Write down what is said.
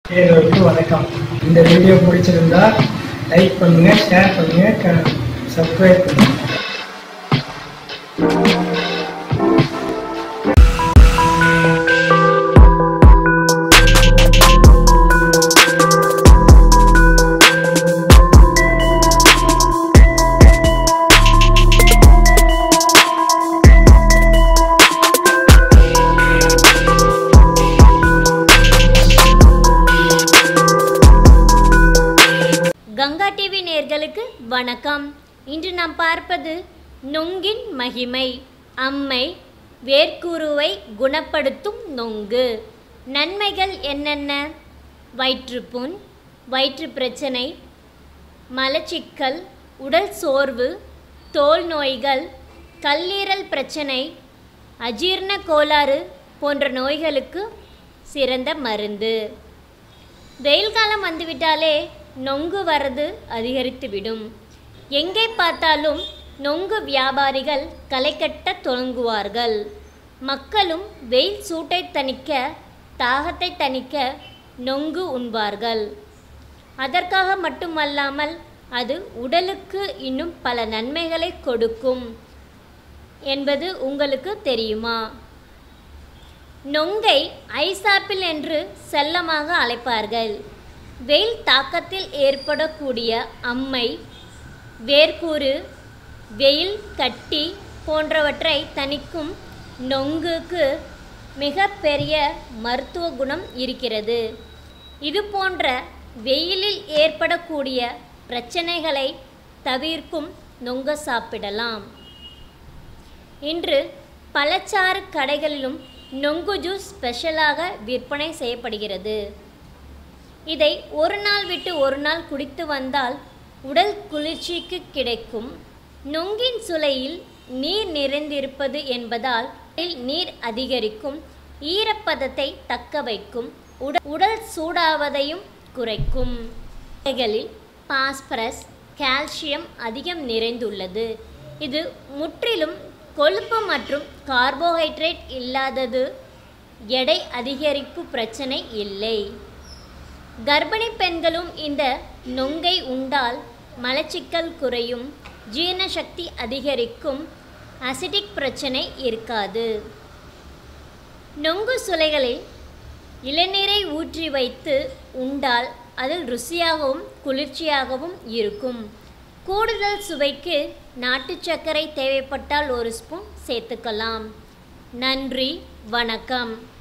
நேயர்களுக்கு வணக்கம் இந்த வீடியோ பிடிச்சிருந்தா லைக் பண்ணுங்க ஷேர் பண்ணுங்க சப்ஸ்கிரைப் பண்ணுங்க கங்கா டிவி நேர்களுக்கு வணக்கம் இன்று நாம் பார்ப்பது நொங்கின் மகிமை அம்மை வேர்க்குருவை குணப்படுத்தும் நொங்கு நன்மைகள் என்னென்ன வயிற்றுப்புண் வயிற்று பிரச்சனை மலச்சிக்கல் உடல் சோர்வு தோல் நோய்கள் கல்லீரல் பிரச்சனை அஜீரண கோளாறு போன்ற நோய்களுக்கு சிறந்த மருந்து வெயில் காலம் வந்துவிட்டாலே நொங்கு வரது அதிகரித்துவிடும் எங்கே பார்த்தாலும் நொங்கு வியாபாரிகள் களைக்கட்ட தொடங்குவார்கள் மக்களும் வெயில் சூட்டை தணிக்க தாகத்தை தணிக்க நொங்கு உண்பார்கள் அதற்காக மட்டுமல்லாமல் அது உடலுக்கு இன்னும் பல நன்மைகளை கொடுக்கும் என்பது உங்களுக்கு தெரியுமா நொங்கை ஐசாப்பிள் என்று செல்லமாக அழைப்பார்கள் வெயில் தாக்கத்தில் ஏற்படக்கூடிய அம்மை வேர்க்கூறு வெயில் கட்டி போன்றவற்றை தணிக்கும் நொங்குக்கு மிக பெரிய மருத்துவ குணம் இருக்கிறது இது போன்ற வெயிலில் ஏற்படக்கூடிய பிரச்சனைகளை தவிர்க்கும் நொங்க சாப்பிடலாம் இன்று பழச்சாறு கடைகளிலும் நொங்கு ஜூஸ் ஸ்பெஷலாக விற்பனை செய்யப்படுகிறது இதை ஒரு நாள் விட்டு ஒரு நாள் குடித்து வந்தால் உடல் குளிர்ச்சிக்கு கிடைக்கும் நொங்கின் சுளையில் நீர் நிறைந்திருப்பது என்பதால் உடலில் நீர் அதிகரிக்கும் ஈரப்பதத்தை தக்க வைக்கும் உட உடல் சூடாவதையும் குறைக்கும் இலைகளில் பாஸ்பரஸ் கால்சியம் அதிகம் நிறைந்துள்ளது இது முற்றிலும் கொழுப்பு மற்றும் கார்போஹைட்ரேட் இல்லாதது எடை அதிகரிப்பு பிரச்சனை இல்லை கர்ப்பிணி பெண்களும் இந்த நொங்கை உண்டால் மலச்சிக்கல் குறையும் ஜீரண சக்தி அதிகரிக்கும் அசிடிக் பிரச்சனை இருக்காது நொங்கு சுளைகளில் இளநீரை ஊற்றி வைத்து உண்டால் அதில் ருசியாகவும் குளிர்ச்சியாகவும் இருக்கும் கூடுதல் சுவைக்கு நாட்டு சர்க்கரை தேவைப்பட்டால் ஒரு ஸ்பூன் சேர்த்துக்கலாம் நன்றி வணக்கம்